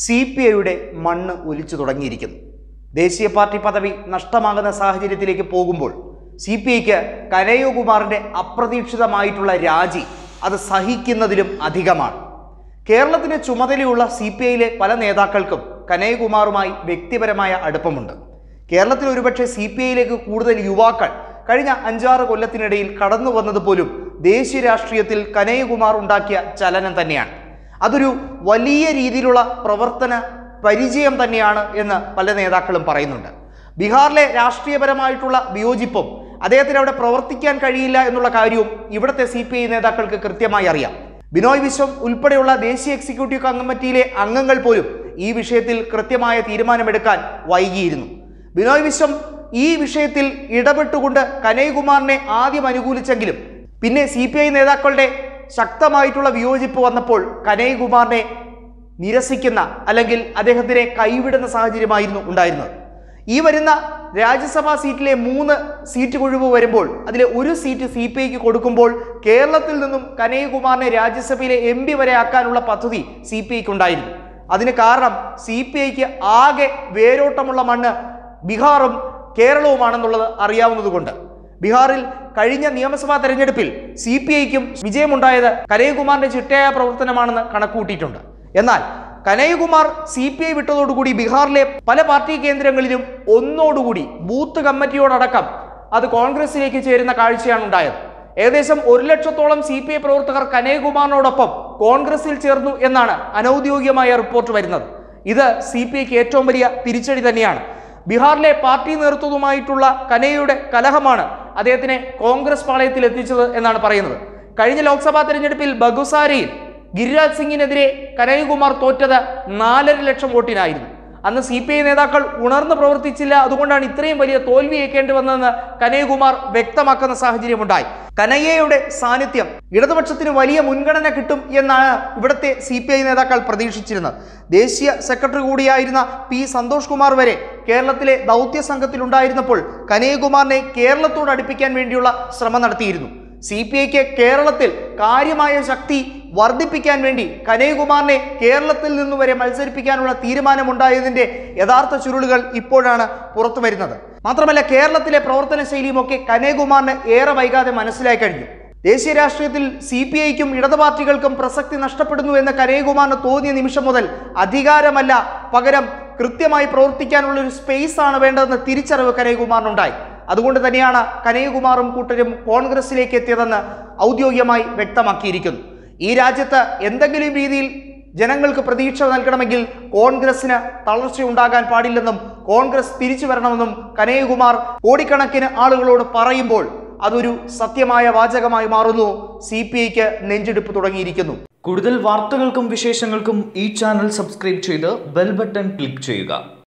C P ഐയുടെ മണ്ണ് ഒലിച്ചു തുടങ്ങിയിരിക്കുന്നു ദേശീയ പാർട്ടി പദവി നഷ്ടമാകുന്ന സാഹചര്യത്തിലേക്ക് പോകുമ്പോൾ സി പി ഐക്ക് കനയ്യകുമാറിന്റെ അപ്രതീക്ഷിതമായിട്ടുള്ള രാജി അത് സഹിക്കുന്നതിലും അധികമാണ് കേരളത്തിന് ചുമതലയുള്ള സി പി ഐയിലെ പല നേതാക്കൾക്കും കനയ്യകുമാറുമായി വ്യക്തിപരമായ അടുപ്പമുണ്ട് കേരളത്തിൽ ഒരുപക്ഷെ സി പി ഐയിലേക്ക് കൂടുതൽ യുവാക്കൾ കഴിഞ്ഞ അഞ്ചാറ് കൊല്ലത്തിനിടയിൽ കടന്നു വന്നത് പോലും ദേശീയ രാഷ്ട്രീയത്തിൽ കനയ്യകുമാർ ഉണ്ടാക്കിയ ചലനം തന്നെയാണ് അതൊരു വലിയ രീതിയിലുള്ള പ്രവർത്തന പരിചയം തന്നെയാണ് എന്ന് പല നേതാക്കളും പറയുന്നുണ്ട് ബീഹാറിലെ രാഷ്ട്രീയപരമായിട്ടുള്ള വിയോജിപ്പും അദ്ദേഹത്തിന് അവിടെ പ്രവർത്തിക്കാൻ കഴിയില്ല എന്നുള്ള കാര്യവും ഇവിടുത്തെ സി പി ഐ നേതാക്കൾക്ക് കൃത്യമായി അറിയാം ബിനോയ് വിശ്വം ഉൾപ്പെടെയുള്ള ദേശീയ എക്സിക്യൂട്ടീവ് കമ്മിറ്റിയിലെ അംഗങ്ങൾ പോലും ഈ വിഷയത്തിൽ കൃത്യമായ തീരുമാനമെടുക്കാൻ വൈകിയിരുന്നു ബിനോയ് വിശ്വം ഈ വിഷയത്തിൽ ഇടപെട്ടുകൊണ്ട് കനയ്യകുമാറിനെ ആദ്യം അനുകൂലിച്ചെങ്കിലും പിന്നെ സി പി ഐ നേതാക്കളുടെ ശക്തമായിട്ടുള്ള വിയോജിപ്പ് വന്നപ്പോൾ കനയ്യകുമാറിനെ നിരസിക്കുന്ന അല്ലെങ്കിൽ അദ്ദേഹത്തിനെ കൈവിടുന്ന സാഹചര്യമായിരുന്നു ഉണ്ടായിരുന്നത് ഈ വരുന്ന രാജ്യസഭാ സീറ്റിലെ മൂന്ന് സീറ്റ് കൊഴിവ് വരുമ്പോൾ അതിലെ ഒരു സീറ്റ് സി പി ഐക്ക് കൊടുക്കുമ്പോൾ കേരളത്തിൽ നിന്നും കനയ്യകുമാറിനെ രാജ്യസഭയിലെ എം പി വരെ ആക്കാനുള്ള പദ്ധതി സി പി ഐക്ക് ഉണ്ടായിരുന്നു അതിന് കാരണം സി പി ഐക്ക് ആകെ വേരോട്ടമുള്ള മണ്ണ് ബീഹാറും കേരളവുമാണെന്നുള്ളത് അറിയാവുന്നതുകൊണ്ട് ബീഹാറിൽ കഴിഞ്ഞ നിയമസഭാ തെരഞ്ഞെടുപ്പിൽ സി പി ഐക്കും വിജയമുണ്ടായത് കനയ്യകുമാറിന്റെ ചിട്ടയായ പ്രവർത്തനമാണെന്ന് കണക്കുകൂട്ടിയിട്ടുണ്ട് എന്നാൽ കനയ്യകുമാർ സി പി ഐ വിട്ടതോടുകൂടി ബീഹാറിലെ പല പാർട്ടി കേന്ദ്രങ്ങളിലും ഒന്നോടുകൂടി ബൂത്ത് കമ്മിറ്റിയോടടക്കം അത് കോൺഗ്രസിലേക്ക് ചേരുന്ന കാഴ്ചയാണ് ഉണ്ടായത് ഏകദേശം ഒരു ലക്ഷത്തോളം സി പി ഐ പ്രവർത്തകർ കനയ്യകുമാറിനോടൊപ്പം കോൺഗ്രസിൽ ചേർന്നു എന്നാണ് അനൌദ്യോഗികമായ റിപ്പോർട്ട് വരുന്നത് ഇത് സി പി ഐക്ക് ഏറ്റവും വലിയ തിരിച്ചടി തന്നെയാണ് ബീഹാറിലെ പാർട്ടി നേതൃത്വവുമായിട്ടുള്ള കനയ്യയുടെ കലഹമാണ് അദ്ദേഹത്തിനെ കോൺഗ്രസ് പാളയത്തിൽ എത്തിച്ചത് എന്നാണ് പറയുന്നത് കഴിഞ്ഞ ലോക്സഭാ തെരഞ്ഞെടുപ്പിൽ ബഗുസാരയിൽ ഗിരിരാജ് സിംഗിനെതിരെ കനയ്യകുമാർ തോറ്റത് നാലര ലക്ഷം വോട്ടിനായിരുന്നു അന്ന് സി പി ഐ നേതാക്കൾ ഉണർന്ന് പ്രവർത്തിച്ചില്ല അതുകൊണ്ടാണ് ഇത്രയും വലിയ തോൽവി ഏൽക്കേണ്ടി വന്നതെന്ന് കനയ്യകുമാർ വ്യക്തമാക്കുന്ന സാഹചര്യമുണ്ടായി കനയ്യയുടെ സാന്നിധ്യം ഇടതുപക്ഷത്തിന് വലിയ മുൻഗണന കിട്ടും എന്നാണ് ഇവിടുത്തെ സി പി ഐ നേതാക്കൾ പ്രതീക്ഷിച്ചിരുന്നത് ദേശീയ സെക്രട്ടറി കൂടിയായിരുന്ന പി സന്തോഷ് കുമാർ വരെ കേരളത്തിലെ ദൗത്യ സംഘത്തിലുണ്ടായിരുന്നപ്പോൾ കനയ്യകുമാറിനെ കേരളത്തോട് അടുപ്പിക്കാൻ വേണ്ടിയുള്ള ശ്രമം നടത്തിയിരുന്നു സി പി ഐക്ക് കേരളത്തിൽ കാര്യമായ ശക്തി വർദ്ധിപ്പിക്കാൻ വേണ്ടി കനയ്യകുമാറിനെ കേരളത്തിൽ നിന്ന് വരെ മത്സരിപ്പിക്കാനുള്ള തീരുമാനമുണ്ടായതിന്റെ യഥാർത്ഥ ചുരുളുകൾ ഇപ്പോഴാണ് പുറത്തു വരുന്നത് മാത്രമല്ല കേരളത്തിലെ പ്രവർത്തന ശൈലിയുമൊക്കെ കനയ്യകുമാറിന് ഏറെ വൈകാതെ മനസ്സിലായി കഴിഞ്ഞു ദേശീയ രാഷ്ട്രീയത്തിൽ സി പി ഐക്കും ഇടതു പാർട്ടികൾക്കും പ്രസക്തി നഷ്ടപ്പെടുന്നു എന്ന് കനയ്യകുമാറിന് തോന്നിയ നിമിഷം മുതൽ അധികാരമല്ല പകരം കൃത്യമായി പ്രവർത്തിക്കാനുള്ള ഒരു സ്പേസ് ആണ് വേണ്ടതെന്ന് തിരിച്ചറിവ് കനയ്യകുമാറിനുണ്ടായി അതുകൊണ്ട് തന്നെയാണ് കനയ്യകുമാറും കൂട്ടരും കോൺഗ്രസിലേക്ക് എത്തിയതെന്ന് ഔദ്യോഗികമായി വ്യക്തമാക്കിയിരിക്കുന്നു ഈ രാജ്യത്ത് എന്തെങ്കിലും രീതിയിൽ ജനങ്ങൾക്ക് പ്രതീക്ഷ നൽകണമെങ്കിൽ കോൺഗ്രസിന് തളർച്ച ഉണ്ടാകാൻ പാടില്ലെന്നും കോൺഗ്രസ് തിരിച്ചു വരണമെന്നും കനയ്യകുമാർ കോടിക്കണക്കിന് ആളുകളോട് പറയുമ്പോൾ അതൊരു സത്യമായ വാചകമായി മാറുന്നു സി പി ഐക്ക് നെഞ്ചെടുപ്പ് തുടങ്ങിയിരിക്കുന്നു കൂടുതൽ വാർത്തകൾക്കും വിശേഷങ്ങൾക്കും ഈ ചാനൽ സബ്സ്ക്രൈബ് ചെയ്ത് ബെൽ ബട്ടൺ ക്ലിക്ക് ചെയ്യുക